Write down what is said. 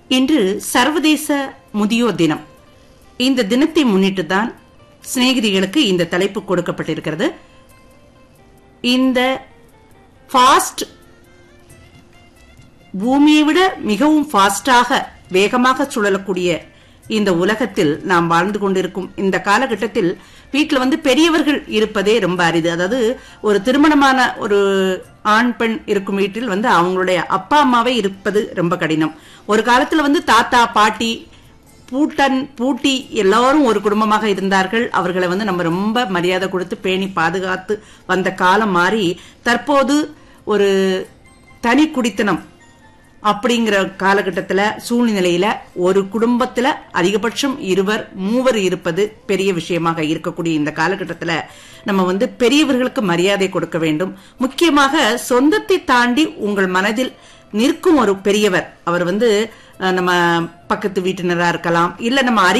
இன்று சர்வதேச முதியோர் தினம் இந்த தினத்தை முன்னிட்டு தான் சிநேகிதிகளுக்கு இந்த தலைப்பு கொடுக்கப்பட்டிருக்கிறது இந்த ஃபாஸ்ட் பூமியை விட மிகவும் ஃபாஸ்டாக வேகமாக சுழலக்கூடிய இந்த உலகத்தில் நாம் வாழ்ந்து கொண்டிருக்கும் இந்த காலகட்டத்தில் வீட்டில் வந்து பெரியவர்கள் இருப்பதே ரொம்ப அரிது அதாவது ஒரு திருமணமான ஒரு ஆண் பெண் இருக்கும் வீட்டில் வந்து அவங்களுடைய அப்பா அம்மாவே இருப்பது ரொம்ப கடினம் ஒரு காலத்துல வந்து தாத்தா பாட்டி பூட்டன் பூட்டி எல்லாரும் ஒரு குடும்பமாக இருந்தார்கள் அவர்களை வந்து நம்ம ரொம்ப மரியாதை கொடுத்து பேணி பாதுகாத்து வந்த காலம் மாறி தற்போது ஒரு தனி குடித்தனம் அப்படிங்கிற காலகட்டத்துல சூழ்நிலையில ஒரு குடும்பத்துல அதிகபட்சம் இருவர் மூவர் இருப்பது பெரிய விஷயமாக இருக்கக்கூடிய இந்த காலகட்டத்துல நம்ம வந்து பெரியவர்களுக்கு மரியாதை கொடுக்க வேண்டும் முக்கியமாக சொந்தத்தை தாண்டி உங்கள் மனதில் நிற்கும் ஒரு பெரியவர் அவர் வந்து அஹ், நம்ம பக்கத்து வீட்டினரா இருக்கலாம் இல்ல நம்ம அறி